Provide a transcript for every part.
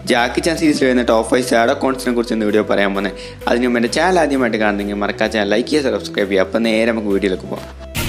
ജാക്കി ചാൻ സീരീസിൽ വരുന്ന top five shadow കോൺസിനെ കുറിച്ച് ഇന്ന് വീഡിയോ പറയാൻ പോകുന്നത് അതിന് മുമ്പ് എൻ്റെ ചാനൽ ആദ്യമായിട്ട് കാണുന്നെങ്കിൽ മറക്കാ ചാനൽ ലൈക്ക് ചെയ്യുക സബ്സ്ക്രൈബ് ചെയ്യുക അപ്പോൾ നേരെ നമുക്ക് വീഡിയോയിലേക്ക് പോകാം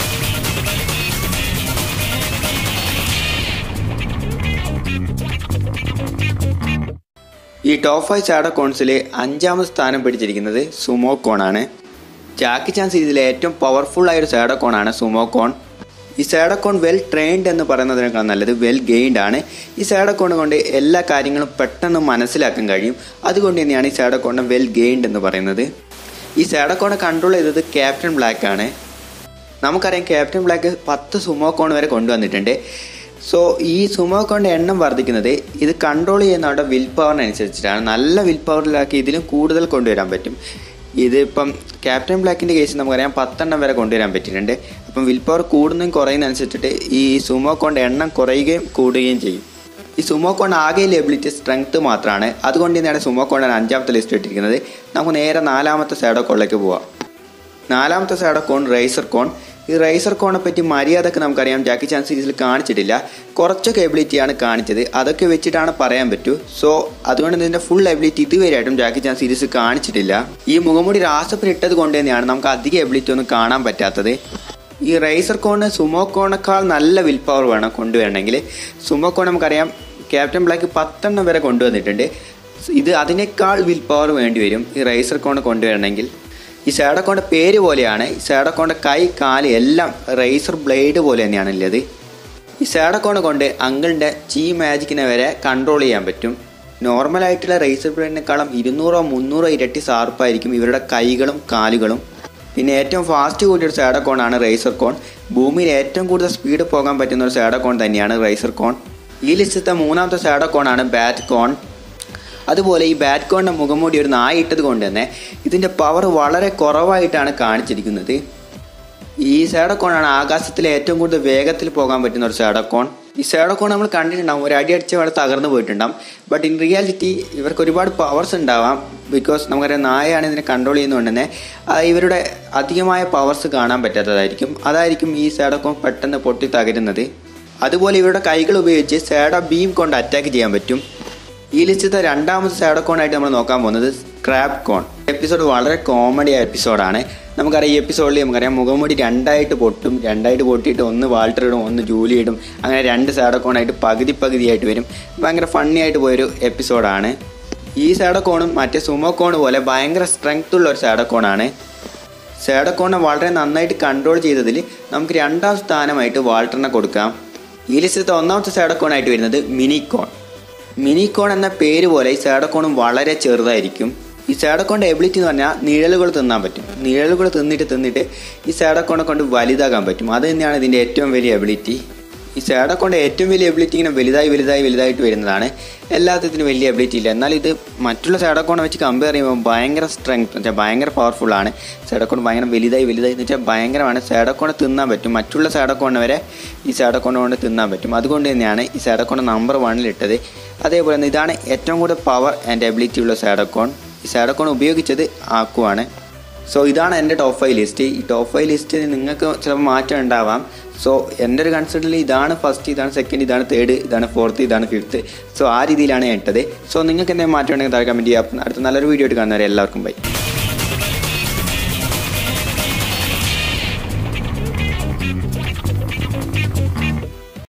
ഈ ടോപ്പ് ഫൈവ് ഷാഡോ കോൺസിൽ അഞ്ചാമത് സ്ഥാനം പിടിച്ചിരിക്കുന്നത് സുമോ കോണാണ് ജാക്കി ചാൻ സീരീസിലെ ഏറ്റവും പവർഫുൾ ആയ ഒരു ഷാഡോ കോണാണ് സുമോ കോൺ ഈ സാഡക്കോൺ വെൽ ട്രെയിൻഡ് എന്ന് പറയുന്നതിനേക്കാൾ നല്ലത് വെൽ ഗെയിൻഡ് ആണ് ഈ സാഡക്കോൺ കൊണ്ട് എല്ലാ കാര്യങ്ങളും പെട്ടെന്ന് മനസ്സിലാക്കാൻ കഴിയും അതുകൊണ്ട് തന്നെയാണ് ഈ സാഡക്കോണിനെ വെൽ ഗെയിൻഡ് എന്ന് പറയുന്നത് ഈ സാഡക്കോണെ കൺട്രോൾ ചെയ്തത് ക്യാപ്റ്റൻ ബ്ലാക്ക് ആണ് നമുക്കറിയാം ക്യാപ്റ്റൻ ബ്ലാക്ക് പത്ത് സുമോ കോൺ വരെ കൊണ്ടുവന്നിട്ടുണ്ട് സോ ഈ സുമോ കോണിൻ്റെ എണ്ണം വർദ്ധിക്കുന്നത് ഇത് കൺട്രോൾ ചെയ്യുന്നവരുടെ വിൽ പവറിനനുസരിച്ചിട്ടാണ് നല്ല വിൽ പവറിലാക്കി ഇതിലും കൂടുതൽ കൊണ്ടുവരാൻ പറ്റും ഇതിപ്പം ക്യാപ്റ്റൻ ബ്ലാക്കിൻ്റെ കേസ് നമുക്കറിയാം പത്തെണ്ണം വരെ കൊണ്ടുവരാൻ പറ്റിയിട്ടുണ്ട് അപ്പം വിൽ പവർ കൂടുന്നതും കുറയുന്നതനുസരിച്ചിട്ട് ഈ സുമോ കോണിൻ്റെ എണ്ണം കുറയുകയും കൂടുകയും ചെയ്യും ഈ സുമോ കോൺ ആകെ എബിലിറ്റി സ്ട്രെങ്ത് മാത്രമാണ് അതുകൊണ്ട് തന്നെയാണ് സുമോ കോണിന് അഞ്ചാമത്തെ ലിസ്റ്റ് ഇട്ടിരിക്കുന്നത് നമുക്ക് നേരെ നാലാമത്തെ സൈഡോ കോണിലേക്ക് പോവാം നാലാമത്തെ സൈഡോ കോൺ റേസർ കോൺ ഈ റേസർ കോണെ പറ്റി മര്യാദക്ക് നമുക്കറിയാം ജാക്കി ചാൻ സീരീസിൽ കാണിച്ചിട്ടില്ല കുറച്ചൊക്കെ എബിലിറ്റിയാണ് കാണിച്ചത് അതൊക്കെ വെച്ചിട്ടാണ് പറയാൻ പറ്റൂ സോ അതുകൊണ്ട് ഇതിന്റെ ഫുൾ എബിലിറ്റി ഇതുവരെയായിട്ടും ജാക്കി ചാൻ സീരീസ് കാണിച്ചിട്ടില്ല ഈ മുഖംമൂടി രാസപ്പിന് ഇട്ടത് കൊണ്ട് തന്നെയാണ് നമുക്ക് അധികം എബിലിറ്റി ഒന്നും കാണാൻ പറ്റാത്തത് ഈ റേസർ കോണ് സുമോ കോണേക്കാൾ നല്ല വിൽ പവർ വേണം കൊണ്ടുവരണമെങ്കിൽ സുമോ കോൺ നമുക്കറിയാം ക്യാപ്റ്റൻ ബ്ലാക്ക് പത്തെണ്ണം വരെ കൊണ്ടുവന്നിട്ടുണ്ട് ഇത് അതിനേക്കാൾ വിൽ പവർ വേണ്ടി വരും ഈ റേസർ കോൺ കൊണ്ടുവരണമെങ്കിൽ ഈ സാഡക്കോണിൻ്റെ പേര് പോലെയാണ് ഈ സാഡക്കോണിൻ്റെ കൈ കാല് എല്ലാം റേസർ ബ്ലേഡ് പോലെ തന്നെയാണ് ഉള്ളത് ഈ സാഡക്കോണ കൊണ്ട് അങ്കിളിൻ്റെ ചീ മാജിക്കിനെ വരെ കൺട്രോൾ ചെയ്യാൻ പറ്റും നോർമലായിട്ടുള്ള റേസർ ബ്ലേഡിനേക്കാളും ഇരുന്നൂറോ മുന്നൂറോ ഇരട്ടി ഷാർപ്പായിരിക്കും ഇവരുടെ കൈകളും കാലുകളും പിന്നെ ഏറ്റവും ഫാസ്റ്റ് കൂടിയ ഒരു സാഡക്കോണാണ് റേസർ കോൺ ഭൂമിയിൽ ഏറ്റവും കൂടുതൽ സ്പീഡ് പോകാൻ പറ്റുന്ന ഒരു സാഡക്കോൺ തന്നെയാണ് റേസർ കോൺ ഈ ലിസ്റ്റത്തെ മൂന്നാമത്തെ സാഡക്കോണാണ് ബാറ്റ് കോൺ അതുപോലെ ഈ ബാറ്റ് കോണിൻ്റെ മുഖംമൂടി ഒരു നായ ഇട്ടത് കൊണ്ട് തന്നെ ഇതിൻ്റെ പവർ വളരെ കുറവായിട്ടാണ് കാണിച്ചിരിക്കുന്നത് ഈ സാഡക്കോണാണ് ആകാശത്തിലെ ഏറ്റവും കൂടുതൽ വേഗത്തിൽ പോകാൻ പറ്റുന്ന ഒരു സാഡക്കോൺ ഈ സാഡക്കോൺ നമ്മൾ കണ്ടിട്ടുണ്ടാവും ഒരു അടി അടിച്ച അവിടെ തകർന്നു പോയിട്ടുണ്ടാവും ബട്ട് ഇൻ റിയാലിറ്റി ഇവർക്ക് ഒരുപാട് പവേഴ്സ് ഉണ്ടാവാം ബിക്കോസ് നമുക്കറിയാം നായയാണ് ഇതിനെ കൺട്രോൾ ചെയ്യുന്നതുകൊണ്ട് തന്നെ ഇവരുടെ അധികമായ പവേഴ്സ് കാണാൻ പറ്റാത്തതായിരിക്കും അതായിരിക്കും ഈ സാഡക്കോൺ പെട്ടെന്ന് പൊട്ടി തകരുന്നത് അതുപോലെ ഇവരുടെ കൈകൾ ഉപയോഗിച്ച് സാഡ ബീം കൊണ്ട് അറ്റാക്ക് ചെയ്യാൻ പറ്റും ഈ ലിസ്റ്റത്തെ രണ്ടാമത്തെ സാഡോ കോൺ ആയിട്ട് നമ്മൾ നോക്കാൻ പോകുന്നത് സ്ക്രാപ്പ് കോൺ എപ്പിസോഡ് വളരെ കോമഡി ആയ എപ്പിസോഡാണ് നമുക്കറിയാം ഈ എപ്പിസോഡിൽ നമുക്കറിയാം മുഖംമൂടി രണ്ടായിട്ട് പൊട്ടും രണ്ടായിട്ട് പൊട്ടിയിട്ട് ഒന്ന് വാൾട്ടർ ഇടും ഒന്ന് ജൂലി ഇടും അങ്ങനെ രണ്ട് സാഡോ കോണായിട്ട് പകുതി പകുതിയായിട്ട് വരും ഭയങ്കര ഫണ്ണി ആയിട്ട് പോയൊരു എപ്പിസോഡാണ് ഈ സാഡോ കോണും മറ്റേ സുമോ കോൺ പോലെ ഭയങ്കര സ്ട്രെങ്ത് ഉള്ള ഒരു സാഡോ കോണാണ് സാഡോ കോണിനെ വളരെ നന്നായിട്ട് കൺട്രോൾ ചെയ്തതിൽ നമുക്ക് രണ്ടാം സ്ഥാനമായിട്ട് വാൾട്ടറിനെ കൊടുക്കാം ഈ ലിസ്റ്റത്തെ ഒന്നാമത്തെ സാഡോ കോണായിട്ട് വരുന്നത് മിനിക്കോൺ മിനിക്കോൺ എന്ന പേര് പോലെ ഈ സാഡക്കോണും വളരെ ചെറുതായിരിക്കും ഈ സാഡക്കോണിൻ്റെ എബിലിറ്റി എന്ന് പറഞ്ഞാൽ നിഴലുകൾ തിന്നാൻ പറ്റും നിഴലുകൾ തിന്നിട്ട് തിന്നിട്ട് ഈ സാഡക്കോണെ കൊണ്ട് വലുതാകാൻ പറ്റും അത് തന്നെയാണ് ഇതിൻ്റെ ഏറ്റവും വലിയ എബിലിറ്റി ഈ സാഡക്കോണിൻ്റെ ഏറ്റവും വലിയ എബിലിറ്റി ഇങ്ങനെ വലുതായി വലുതായി വലുതായിട്ട് വരുന്നതാണ് എല്ലാത്തിനും വലിയ എബിലിറ്റി ഇല്ല എന്നാൽ ഇത് മറ്റുള്ള സാഡക്കോണെ വെച്ച് കമ്പയർ ചെയ്യുമ്പോൾ ഭയങ്കര സ്ട്രെങ്ത് എന്ന് വെച്ചാൽ ഭയങ്കര പവർഫുള്ളാണ് സാഡക്കോൺ ഭയങ്കര വലുതായി വലുതായി എന്ന് വെച്ചാൽ ഭയങ്കരമാണ് സാഡക്കോണെ തിന്നാൻ പറ്റും മറ്റുള്ള സാഡക്കോണിനെ വരെ ഈ സാഡക്കോണെ കൊണ്ട് തിന്നാൻ പറ്റും അതുകൊണ്ട് തന്നെയാണ് ഈ സാഡക്കോണെ നമ്പർ വണ്ണിലിട്ടത് അതേപോലെ തന്നെ ഇതാണ് ഏറ്റവും കൂടുതൽ പവർ ആൻഡ് എബിലിറ്റി ഉള്ള സാഡക്കോൺ ഈ സാഡക്കോൺ ഉപയോഗിച്ചത് ആക്കുവാണ് സോ ഇതാണ് എൻ്റെ ടോപ്പ് ഫൈവ് ലിസ്റ്റ് ഈ ടോപ്പ് ഫൈവ് ലിസ്റ്റിൽ നിങ്ങൾക്ക് ചിലപ്പോൾ മാറ്റം ഉണ്ടാവാം സോ എൻ്റെ ഒരു കൺസിഡറിൽ ഇതാണ് ഫസ്റ്റ് ഇതാണ് സെക്കൻഡ് ഇതാണ് തേർഡ് ഇതാണ് ഫോർത്ത് ഇതാണ് ഫിഫ്ത്ത് സോ ആ രീതിയിലാണ് ഞാൻ ഇട്ടത് സോ നിങ്ങൾക്ക് എന്തെങ്കിലും മാറ്റം ഉണ്ടെങ്കിൽ താഴെ കമൻറ്റ് ചെയ്യാം അടുത്ത നല്ലൊരു വീഡിയോ ആയിട്ട് കാണുന്നവരെ എല്ലാവർക്കും ബൈ